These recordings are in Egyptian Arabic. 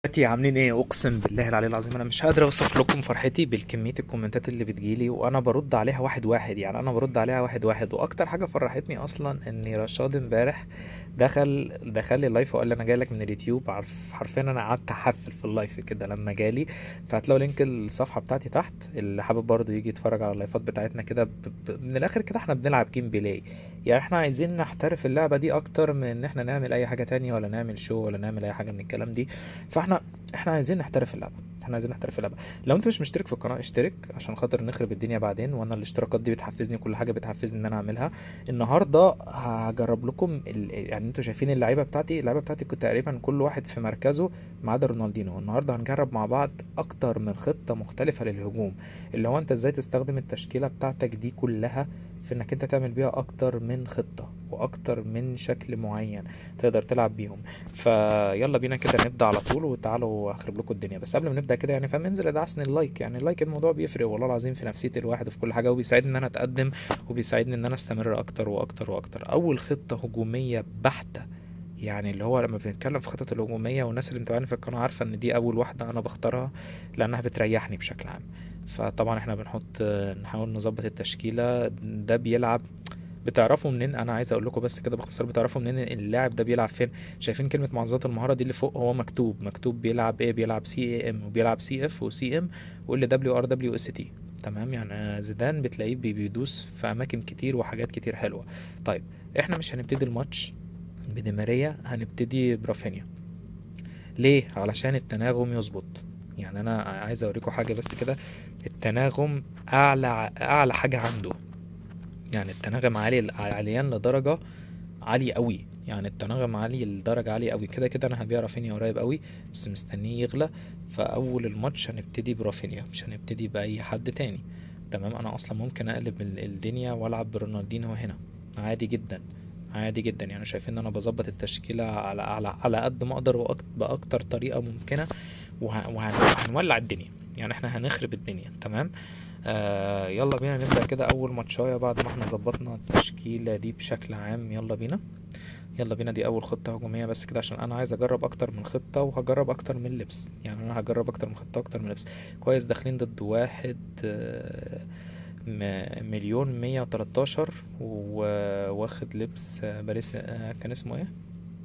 دلوقتي عاملين ايه اقسم بالله العلي العظيم انا مش قادر اوصف لكم فرحتي بالكميه الكومنتات اللي بتجيلي وانا برد عليها واحد واحد يعني انا برد عليها واحد واحد واكتر حاجه فرحتني اصلا ان رشاد امبارح دخل دخل لي اللايف وقال لي انا جاي لك من اليوتيوب عارف حرفيا انا قعدت احفل في اللايف كده لما جالي فهتلاقوا لينك الصفحه بتاعتي تحت اللي حابب برضه يجي يتفرج على اللايفات بتاعتنا كده ب... ب... من الاخر كده احنا بنلعب جيم بلاي يعني احنا عايزين نحترف اللعبه دي اكتر من ان احنا نعمل اي حاجه تانية ولا نعمل شو ولا نعمل اي حاجه من الكلام دي فاحنا احنا عايزين نحترف اللعبه احنا عايزين نحترف اللعبه لو انت مش مشترك في القناه اشترك عشان خاطر نخرب الدنيا بعدين وانا الاشتراكات دي بتحفزني كل حاجه بتحفزني ان انا اعملها النهارده هجرب لكم ال... يعني انتوا شايفين اللعيبه بتاعتي اللعيبه بتاعتي كنت تقريبا كل واحد في مركزه ما عدا رونالدينو النهارده هنجرب مع بعض اكتر من خطه مختلفه للهجوم اللي هو انت ازاي تستخدم التشكيله بتاعتك دي كلها في انك انت تعمل بيها اكتر من خطه واكتر من شكل معين تقدر تلعب بيهم فيلا بينا كده نبدا على طول وتعالوا اخرب لكم الدنيا بس قبل ما نبدا كده يعني فاهم انزل ادعسني اللايك يعني اللايك الموضوع بيفرق والله العظيم في نفسيه الواحد وفي كل حاجه وبيساعدني ان انا اتقدم وبيساعدني ان انا استمر اكتر واكتر واكتر اول خطه هجوميه بحته يعني اللي هو لما بنتكلم في خطط الهجوميه والناس اللي متابعاني في القناه عارفه ان دي اول واحده انا بختارها لانها بتريحني بشكل عام فطبعا احنا بنحط نحاول نظبط التشكيله ده بيلعب بتعرفوا منين انا عايز اقول لكم بس كده باختصار بتعرفوا منين اللاعب ده بيلعب فين شايفين كلمه معززات المهاره دي اللي فوق هو مكتوب مكتوب بيلعب ايه بيلعب سي اي ام وبيلعب سي اف وسي ام واللي دبليو ار دبليو اس تي تمام يعني زيدان بتلاقيه بيدوس في اماكن كتير وحاجات كتير حلوه طيب احنا مش هنبتدي الماتش بدي ماريا هنبتدي برافينيا ليه علشان التناغم يظبط يعني انا عايز اوريكم حاجه بس كده التناغم اعلى اعلى حاجه عنده يعني التناغم عالي عاليان لدرجه عالية قوي يعني التناغم عالي لدرجة عالية قوي كده كده انا هبيع رافينيا قريب قوي بس مستنيه يغلى فاول الماتش هنبتدي برافينيا مش هنبتدي باي حد تاني تمام انا اصلا ممكن اقلب الدنيا والعب برونالدينو هنا عادي جدا عادي جدا يعني شايفين ان انا بظبط التشكيلة على على على قد ما اقدر باكتر طريقة ممكنة وهنولع الدنيا يعني احنا هنخرب الدنيا تمام آه يلا بينا نبدأ كده أول ماتشاية بعد ما احنا ظبطنا التشكيلة دي بشكل عام يلا بينا يلا بينا دي أول خطة هجومية بس كده عشان أنا عايز أجرب أكتر من خطة وهجرب أكتر من لبس يعني أنا هجرب أكتر من خطة أكتر من لبس كويس داخلين ضد واحد آه مليون مية وتلاتاشر وواخد لبس باريس آه كان اسمه ايه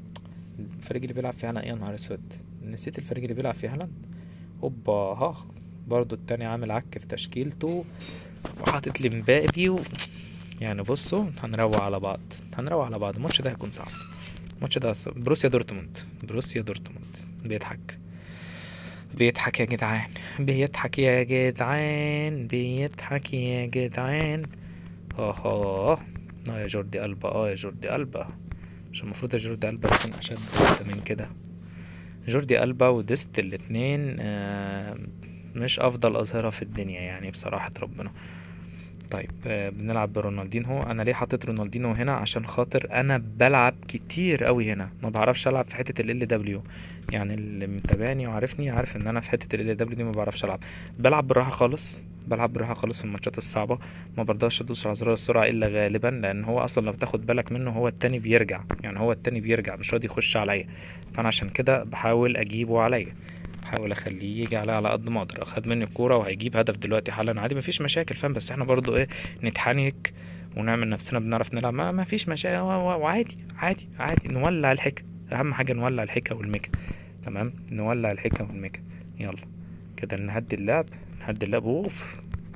الفريق اللي بيلعب فيه هالاند يا نهار اسود نسيت الفريق اللي بيلعب فيه هالاند هوبا ها برضو التاني عامل عك في تشكيلته وحاطط لي مبابي و... يعني بصوا هنروق على بعض هنروق على بعض الماتش ده هيكون صعب الماتش ده صعب. بروسيا دورتموند بروسيا دورتموند بيضحك بيضحك يا جدعان بيضحك يا جدعان بيضحك يا جدعان اه اه يا جوردي ألبا اه يا جوردي ألبا مش المفروض يا جوردي ألبا يكون أشد من كده جوردي ألبا وديست الاتنين آه مش افضل اظهرة في الدنيا يعني بصراحة ربنا طيب آه بنلعب برونالدينهو انا ليه حطيت رونالدينهو هنا عشان خاطر انا بلعب كتير قوي هنا ما بعرفش العب في حتة ال دبليو يعني اللي متابعني وعارفني عارف ان انا في حتة ال دبليو دي ما بعرفش العب بلعب بالراحة خالص بلعب بالراحة خالص في الماتشات الصعبة ما برضاش ادوس على زرار السرعة الا غالبا لان هو اصلا لو تاخد بالك منه هو التاني بيرجع يعني هو التاني بيرجع مش راضي يخش عليا فانا عشان كده بحاول اجيبه عليا بحاول اخليه يجي عليا على قد ما اقدر اخد مني الكوره وهيجيب هدف دلوقتي حالا عادي مفيش مشاكل فاهم بس احنا برضو ايه نتحنك ونعمل نفسنا بنعرف نلعب ما مفيش مشاكل وعادي عادي عادي نولع الحكا اهم حاجه نولع الحكا والميكا تمام نولع الحكا والميكا يلا كده نهدي اللعب نهدي اللعب اوف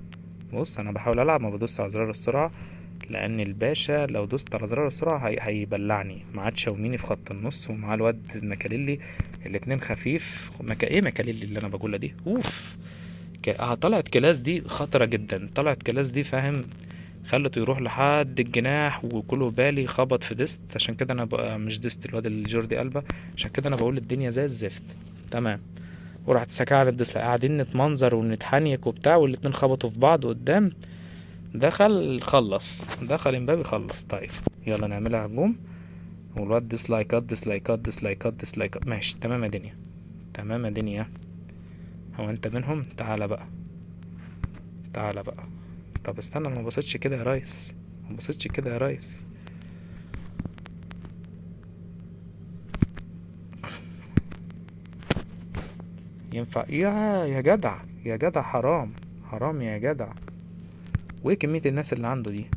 بص انا بحاول العب ما بدوس على زرار السرعه لان الباشا لو دوست على زرار السرعه هي... هيبلعني معاه تشاوميني في خط النص ومعاه الواد مكاليلي الاتنين خفيف مكا... ايه مكاليلي اللي انا بقولها دي اوف ك... اه طلعت كلاس دي خطره جدا طلعت كلاس دي فاهم خلته يروح لحد الجناح وكله بالي خبط في ديست عشان كده انا بقى مش ديست الواد الجوردي ألبا عشان كده انا بقول الدنيا زي الزفت تمام ورحت ساكع على الديسلا قاعدين نتمنظر ونتحنيك وبتاع والاتنين خبطوا في بعض قدام دخل خلص دخل امبابي خلص طيب يلا نعملها هجوم والواد ديسلايكات ديسلايكات ديسلايكات ديسلايكات ماشي تمام يا دنيا تمام يا دنيا هو انت منهم تعالى بقى تعالى بقى طب استنى انا ما بصيتش كده يا ريس ما بصيتش كده يا ريس ينفع يا يا جدع يا جدع حرام حرام يا جدع وايه كمية الناس اللي عنده دي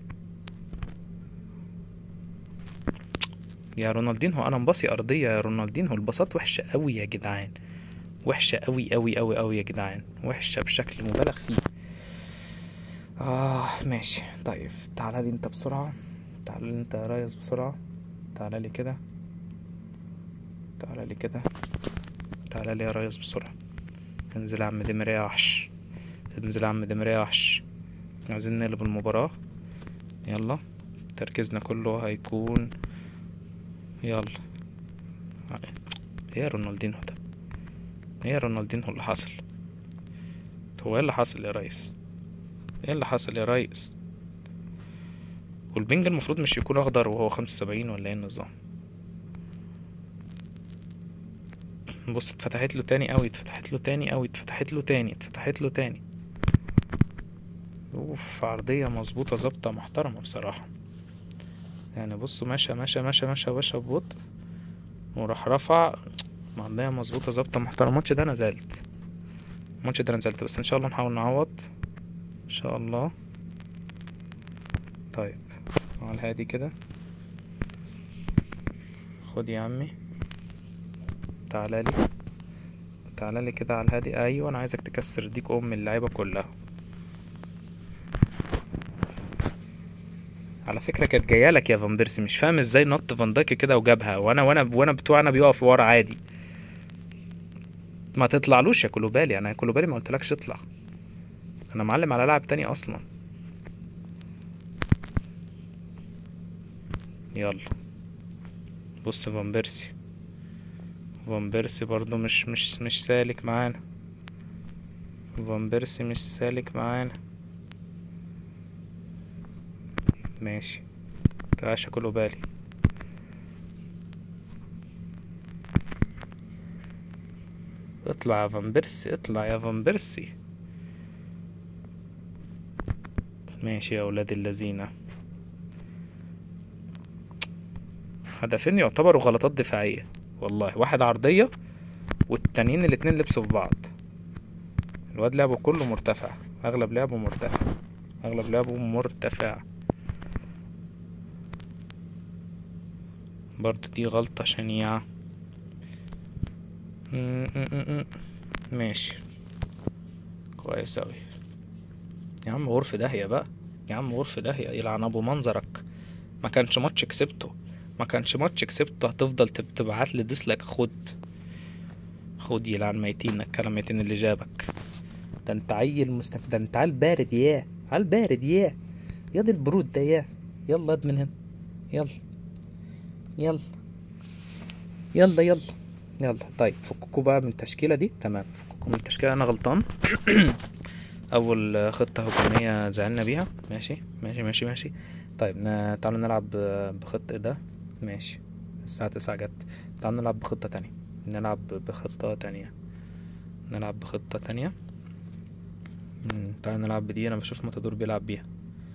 يا رونالدينهو انا مباصي ارضية يا رونالدينهو الباصات وحشة قوي يا جدعان وحشة قوي قوي قوي قوي يا جدعان وحشة بشكل مبالغ فيه اه ماشي طيب تعالى لي انت بسرعة تعالى لي انت يا ريس بسرعة تعالى لي كده تعالى لي كده تعالى لي يا ريس بسرعة انزل يا عم دي مراية وحش انزل يا عم دي مراية وحش عايزين نقلب المباراة يلا تركيزنا كله هيكون يلا ايه يا رونالدينهو ده ايه يا رونالدينهو اللي حصل هو ايه اللي حصل يا ريس ايه اللي حصل يا ريس والبنج المفروض مش يكون اخضر وهو خمسة وسبعين ولا ايه النظام بص اتفتحت له تاني اوي اتفتحت له تاني اوي اتفتحت له تاني اتفتحت له تاني اوف عرضية مظبوطة ظابطة محترمة بصراحة يعني بصوا ماشى ماشى ماشى ماشى ماشى ببطء وراح رفع عرضية مظبوطة ظابطة محترمة الماتش ده نزلت الماتش ده نزلت بس ان شاء الله نحاول نعوض ان شاء الله طيب على الهادي كده خد يا عمي تعالى لي تعالى لي كده على الهادي ايوه انا عايزك تكسر ديك ام اللعيبه كلها على فكره كانت جايه لك يا فان بيرسي مش فاهم ازاي نط فان دايك كده وجابها وانا وانا وانا بتوعنا بيقف ورا عادي ما تطلعلوش يا كلوبالي انا يا كلوبالي ما قلتلكش اطلع انا معلم على لاعب تاني اصلا يلا بص فان بيرسي فان بيرسي برضو مش مش مش سالك معانا فان بيرسي مش سالك معانا ماشي تعالى كله بالي اطلع يا فان بيرسي اطلع يا فان بيرسي ماشي يا ولاد اللذينه هدفين يعتبروا غلطات دفاعية والله واحد عرضية والتانيين الاتنين لبسوا في بعض الواد لعبه كله مرتفع اغلب لعبه مرتفع اغلب لعبه مرتفع برضو دي غلطة شنيعة م- م- م- ماشي كويس اوي يا عم غرفة داهية بقى يا عم غرفة داهية يلعن ابو منظرك ما كانش ماتش كسبته ما كانش ماتش كسبته هتفضل تب- تبعت لي ديسلايك خد خد يلعن ميتينك كلام ميتين اللي جابك ده انت عيل مستف ده انت عيل بارد ياه عيل بارد ياه يا دي البرود ده ياه يلا اد من هنا يلا يلا يلا يلا يلا طيب فككوا بقى من التشكيلة دي تمام فككوا من التشكيلة انا غلطان اول خطة هجومية زعلنا بيها ماشي ماشي ماشي ماشي طيب ن- تعالوا نلعب بخطة ده ماشي الساعة تسعة جت تعالوا نلعب بخطة تانية نلعب بخطة تانية نلعب بخطة تانية مم، تعالوا نلعب بدي انا بشوف ماتادور بيلعب بيها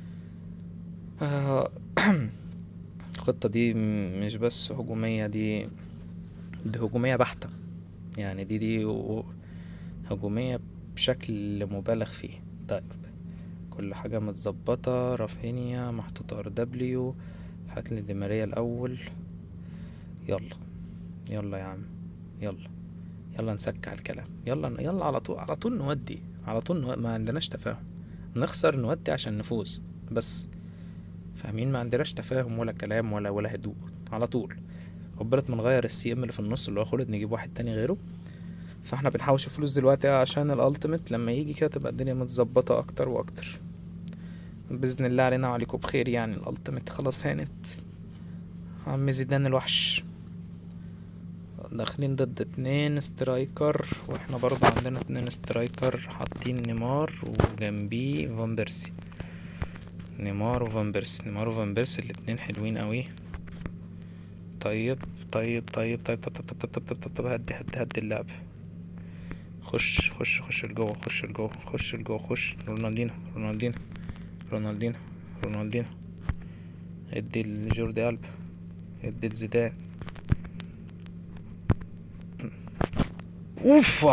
آه، الخطة دي م- مش بس هجومية دي دي هجومية بحتة يعني دي دي و- هجومية بشكل مبالغ فيه طيب كل حاجة متظبطة رافينيا محطوط ار دبليو هاتلي دي ماريا الأول يلا يلا يا عم يلا يلا نسكع الكلام يلا يلا على طول على طول نودي على طول نو... ما عندناش تفاهم نخسر نودي عشان نفوز بس فاهمين ما عندناش تفاهم ولا كلام ولا ولا هدوء على طول قبلت من غير السي ام اللي في النص اللي هو خالد نجيب واحد تاني غيره فاحنا بنحوش فلوس دلوقتي عشان الالتيميت لما يجي كده تبقى الدنيا متظبطة اكتر واكتر باذن الله علينا وعليكم بخير يعني الالتيميت خلاص هانت عم زيدان الوحش داخلين ضد اتنين سترايكر واحنا برضه عندنا اتنين سترايكر حاطين نيمار وجنبيه فان بيرسي نيمار وفان بيرسي نيمار وفان بيرسي الاتنين حلوين قوي طيب طيب طيب طيب طيب طيب طيب طيب طيب طيب طيب هدي هدي هدي اللعب خش خش خش لجوه خش لجوه خش لجوه خش رونالدينو رونالدينو رونالدينو رونالدينو ادي لجوردي ألبا ادي لزيدان اوف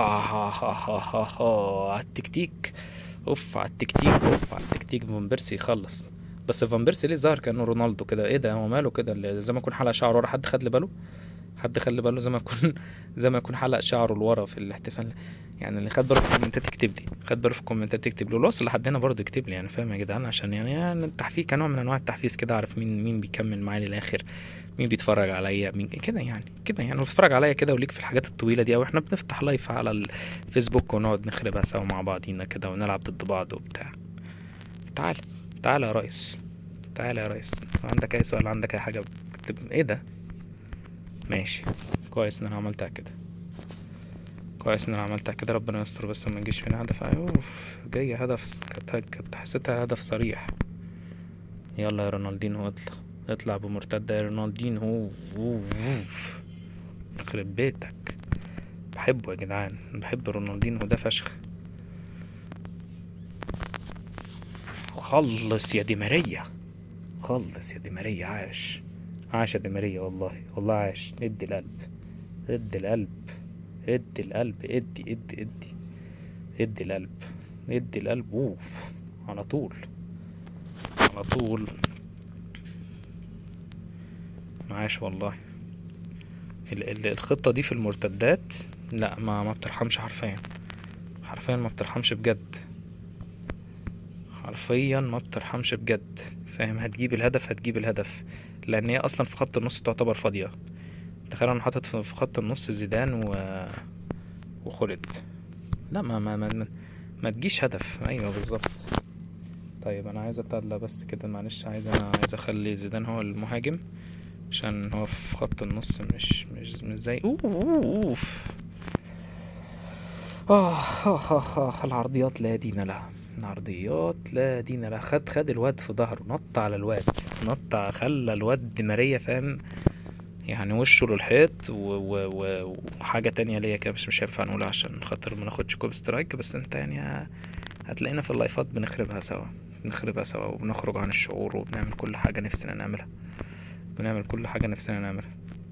على التكتيك اوف على التكتيك اوف على التكتيك فان بيرسي يخلص بس فان بيرسي ليه ظهر كانه رونالدو كده ايه ده هو ماله كده اللي زي ما يكون حلق شعره ورا حد خد لي باله حد خلي باله زي ما يكون زي ما يكون حلق شعره لورا في الاحتفال يعني اللي خد باله في الكومنتات يكتب لي خد باله في الكومنتات يكتب لي ولو وصل لحد هنا برضه يكتب لي يعني فاهم يا جدعان عشان يعني, يعني التحفيز كنوع من انواع التحفيز كده اعرف مين مين بيكمل معايا للاخر مين بيتفرج عليا مين كده يعني كده يعني بتتفرج عليا كده وليك في الحاجات الطويله دي او احنا بنفتح لايف على الفيسبوك ونقعد نخربها سوا مع بعضينا كده ونلعب ضد بعض وبتاع تعال تعال يا ريس تعال يا ريس عندك اي سؤال عندك اي حاجه اكتب ايه ده ماشي كويس ان انا عملتها كده كويس ان انا عملتها كده ربنا يستر بس ما يجيش فينا هدف اوف جاي هدف كانت كانت حسيتها هدف صريح يلا يا رونالدينو اطلع اطلع بمرتدة يا رونالدينو اوف اوف يخرب بيتك بحبه يا جدعان بحب رونالدينو ده فشخ خلص يا دي ماريا خلص يا دي ماريا عاش عاش يا دي ماريا والله والله عاش ادي القلب ادي القلب ادي القلب ادي ادي ادي ادي القلب ادي القلب اوف على طول على طول عاش والله ال ال الخطة دي في المرتدات لا ما ما بترحمش حرفيا حرفيا ما بترحمش بجد حرفيا ما بترحمش بجد فاهم هتجيب الهدف هتجيب الهدف لان هي اصلا في خط النص تعتبر فاضية تخيل انا حاطط في خط النص زيدان و وخلد لا ما ما ما, ما, ما تجيش هدف ايوه بالظبط طيب انا عايز اتدلى بس كده معلش عايز انا عايز اخلي زيدان هو المهاجم عشان هو في خط النص مش مش مش زي اوف اوف آه, آه, آه, آه العرضيات لا دين لها العرضيات لا دين لها خد خد الواد في ظهره نط على الواد نط خلى الواد دي ماريا فاهم يعني وشه للحيط و... و... و... وحاجة تانية ليا كده بس مش هينفع نقولها عشان خاطر ما ناخدش كوب سترايك بس انت يعني هتلاقينا في اللايفات بنخربها سوا بنخربها سوا وبنخرج عن الشعور وبنعمل كل حاجة نفسنا نعملها بنعمل كل حاجة نفسنا نعملها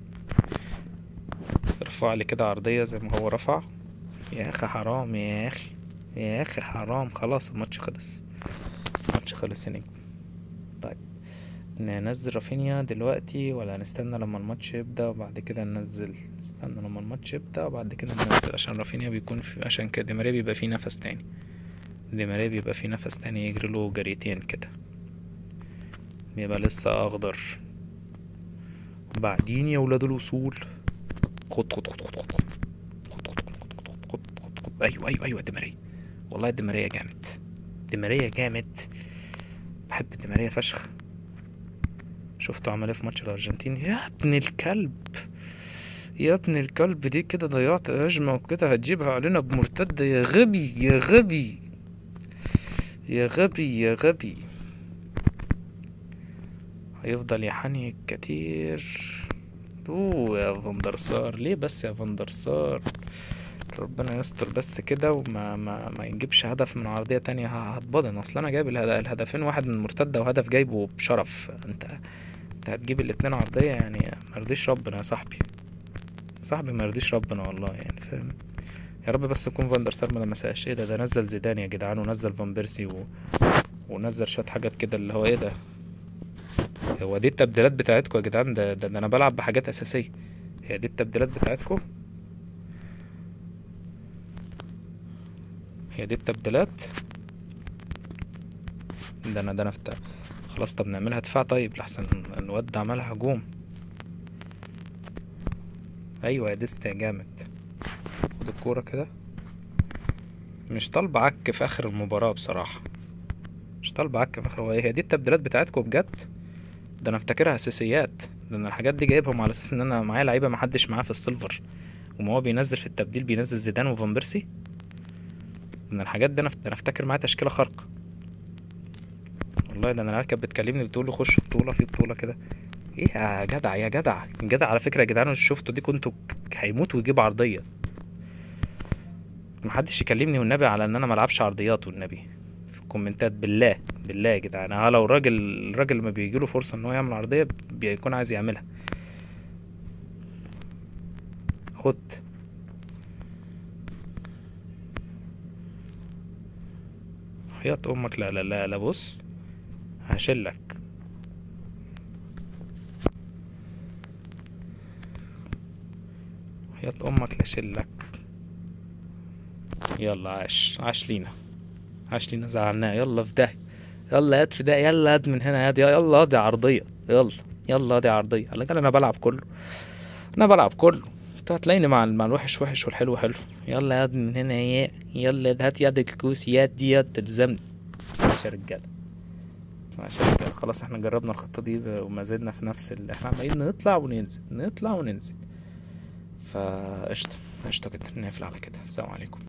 ارفع لي كده عرضية زي ما هو رفع يا اخي حرام يا اخي يا اخي حرام خلاص الماتش خلص الماتش خلص يا نجم طيب ننزل رافينيا دلوقتي ولا نستنى لما الماتش يبدأ وبعد كده ننزل نستنى لما الماتش يبدأ وبعد كده ننزل عشان رافينيا بيكون في عشان كده ديماريا بيبقى فيه نفس تاني ديماريا بيبقى فيه نفس تاني يجري له جريتين كده بيبقى لسه اخضر بعدين يا ولاد الوصول خد خد خد خد خد خد خد خد خد خد خد خد خد ايوه ايوه ايوه ديماريا والله ديماريا جامد ديماريا جامد بحب ديماريا فشخ شفتوا عمل ايه في ماتش الارجنتين يا ابن الكلب يا ابن الكلب دي كده ضيعت هجمة وكده هتجيبها علينا بمرتدة يا غبي يا غبي يا غبي يا غبي هيفضل يحني كتير اوه يا فاندرسار ليه بس يا فاندرسار ربنا يستر بس كده وما ما ما يجيبش هدف من عرضية تانية هتبضن اصل انا جايب الهدف الهدفين واحد من مرتدة وهدف جايبه بشرف انت انت هتجيب الاتنين عرضية يعني مرضيش ربنا يا صاحبي صاحبي مرضيش ربنا والله يعني فاهم يا رب بس يكون فاندر سار ما لمسهاش ايه ده ده نزل زيدان يا جدعان ونزل فان بيرسي و... ونزل شوية حاجات كده اللي هو ايه ده هو دي التبديلات بتاعتكم يا جدعان ده, ده, ده انا بلعب بحاجات اساسية هي دي التبديلات بتاعتكم هي دي التبديلات ده انا ده انا فتح. خلاص طب نعملها دفاع طيب لحسن الواد ده عملها هجوم ايوه يا ديست يا جامد خد الكورة كده مش طالبة عك في اخر المباراة بصراحة مش طالبة عك في اخر هي دي التبديلات بتاعتكم بجد ده انا افتكرها اساسيات ده انا الحاجات دي جايبهم على اساس ان انا معايا لعيبة محدش معاه في السيلفر وما هو بينزل في التبديل بينزل زيدان وفان بيرسي من الحاجات دي انا انا افتكر معايا تشكيلة خارقة والله ده انا العيال كانت بتكلمني بتقول لي خش بطولة في بطولة كده ايه يا جدع يا جدع جدع على فكرة يا جدعان شفتوا دي كنتوا هيموت ويجيب عرضية محدش يكلمني والنبي على ان انا ملعبش عرضيات والنبي في الكومنتات بالله بالله يا جدعان ها لو الراجل الراجل ما بيجيله فرصة ان هو يعمل عرضية بيكون عايز يعملها خد وحياة امك لا لا لا لا بص هشلك وحياة امك لا شلك يلا عاش عاش لينا عاش لينا زعلناه يلا في داهية يلا هات في داهية يلا هات من هنا هات يلا دي عرضية يلا يلا دي عرضية قال لك انا بلعب كله انا بلعب كله انت هتلاقيني مع مع الوحش وحش والحلو حلو يلا يا من هنا يا يلا هات يدك الكوس يد دي يد تلزمني ماشي يا رجاله ماشي يا رجاله خلاص احنا جربنا الخطة دي وما زلنا في نفس ال... احنا عمالين نطلع وننزل نطلع وننزل فقشطة قشطة جدا نقفل على كده السلام عليكم